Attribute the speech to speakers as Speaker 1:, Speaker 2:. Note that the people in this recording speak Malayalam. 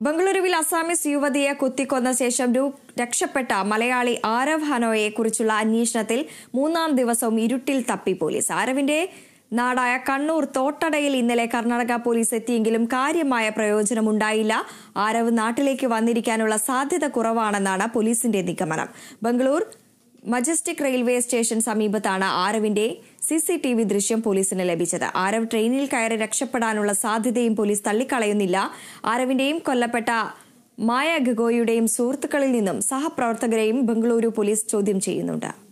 Speaker 1: ബംഗളൂരുവിൽ അസാമിസ് യുവതിയെ കുത്തിക്കൊന്ന ശേഷം രു- രക്ഷപ്പെട്ട മലയാളി ആരവ് ഹനോയെ കുറിച്ചുള്ള അന്വേഷണത്തിൽ മൂന്നാം ദിവസവും ഇരുട്ടിൽ തപ്പി പോലീസ് ആരവിന്റെ നാടായ കണ്ണൂർ തോട്ടടയിൽ ഇന്നലെ കർണാടക പോലീസ് എത്തിയെങ്കിലും കാര്യമായ പ്രയോജനമുണ്ടായില്ല ആരവ് നാട്ടിലേക്ക് വന്നിരിക്കാനുള്ള സാധ്യത കുറവാണെന്നാണ് പോലീസിന്റെ നിഗമനം ബംഗളൂർ മജസ്റ്റിക് റെയിൽവേ സ്റ്റേഷൻ സമീപത്താണ് ആരവിന്റെ സി സി ടി വി ദൃശ്യം പോലീസിന് ലഭിച്ചത് ആരവ് ട്രെയിനിൽ കയറി രക്ഷപ്പെടാനുള്ള സാധ്യതയും പോലീസ് തള്ളിക്കളയുന്നില്ല ആരവിന്റെയും കൊല്ലപ്പെട്ട മായ ഗഗോയുടെയും സുഹൃത്തുക്കളിൽ നിന്നും സഹപ്രവർത്തകരെയും ബംഗളൂരു പോലീസ് ചോദ്യം ചെയ്യുന്നുണ്ട്